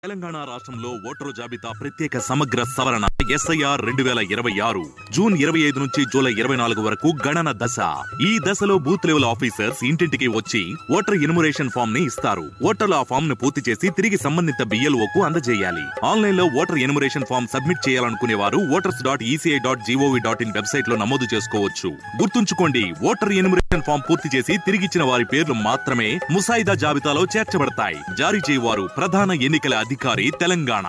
తెలంగాణ రాష్ట్రంలో ఓటరు జాబితా ప్రత్యేక సమగ్ర సవరణ ఎస్ఐఆర్ రెండు వేల ఇరవై ఆరు జూన్ ఇరవై ఐదు నుంచి జూలై ఇరవై నాలుగు వరకు గణన దశ ఈ దశలో బూత్ లెవెల్ ఆఫీసర్స్ ఇంటింటికి వచ్చి ఓటర్ ఇనుమరేషన్ ఫామ్ ని ఇస్తారు ఓటర్లు ఆ ఫామ్ ను పూర్తి చేసి తిరిగి సంబంధిత బిఎల్ఓ కు అందజేయాలి ఆన్లైన్ లో ఓటర్ ఎనుమరేషన్ ఫామ్ సబ్మిట్ చేయాలనుకునే వారు voters dot ECI dot GOV dot in website లో నమోదు చేసుకోవచ్చు గుర్తుంచుకోండి ఓటర్ ఎనుమరేషన్ ఫామ్ పూర్తి చేసి తిరిగిచ్చిన వారి పేర్లు మాత్రమే ముసాయిదా జాబితాలో చేర్చబడతాయి జారీ చేయవారు ప్రధాన ఎన్నికల అధికారి తెలంగాణ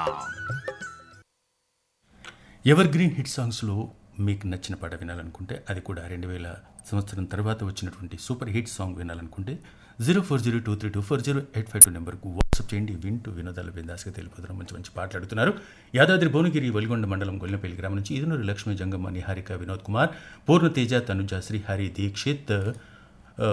ఎవర్ గ్రీన్ హిట్ సాంగ్స్లో మీకు నచ్చిన పాట వినాలనుకుంటే అది కూడా రెండు వేల సంవత్సరం తర్వాత వచ్చినటువంటి సూపర్ హిట్ సాంగ్ వినాలనుకుంటే zero four zero two three two four zero eight five two నెంబర్కు వాట్సాప్ చేయండి వింటూ వినోదాల బిందాస్గా తెలిపోతున్నారు మంచి మంచి పాటలు అడుగుతున్నారు యాదాద్రి భువనగిరి వలిగొండ మండలం గొల్లపల్లి గ్రామం నుంచి ఇదునూరు లక్ష్మీ జంగమ్మ నిహారిక వినోద్ కుమార్ పూర్ణతేజ తనుజ శ్రీహరి దీక్షిత్ ఆ,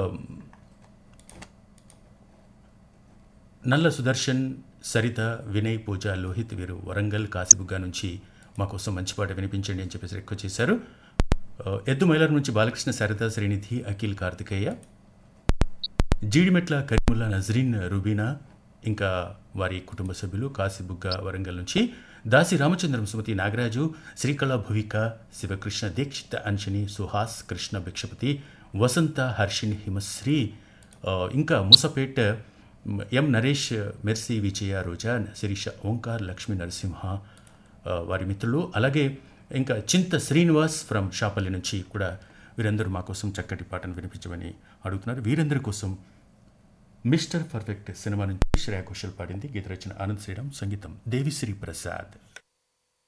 నల్ల సుదర్శన్ సరిత వినయ్ పూజ లోహిత్ వీరు వరంగల్ కాసిబుగ్గా నుంచి మా కోసం మంచి పాట వినిపించండి అని చెప్పేసి రిక్వెస్ట్ చేశారు ఆ, ఎద్దు మైలర్ నుంచి బాలకృష్ణ సరిత శ్రీనిధి అఖిల్ కార్తికేయ జీడిమెట్ల కరీముల్లా నజరీన్ రుబీనా ఇంకా వారి కుటుంబ సభ్యులు కాసిబుగ్గ వరంగల్ నుంచి దాసి రామచంద్రం సుమతి నాగరాజు శ్రీకళ భువిక శివకృష్ణ దీక్షిత్ అంశని సుహాస్ కృష్ణ భిక్షపతి వసంత హర్షిణి హిమశ్రీ ఆ, ఇంకా మూసపేట్ ఎం నరేష్ మెర్సీ విజయ రోజా శిరీష ఓంకార్ లక్ష్మీ నరసింహ ఆ, వారి మిత్రులు అలాగే ఇంకా చింత శ్రీనివాస్ ఫ్రమ్ షాపల్లి నుంచి కూడా వీరందరూ మా కోసం చక్కటి పాటను వినిపించమని అడుగుతున్నారు వీరందరి కోసం మిస్టర్ పర్ఫెక్ట్ సినిమా నుంచి శ్రేయా ఘోషల్ పాడింది గీత రచన ఆనంద్ శ్రీరామ్ సంగీతం దేవిశ్రీ ప్రసాద్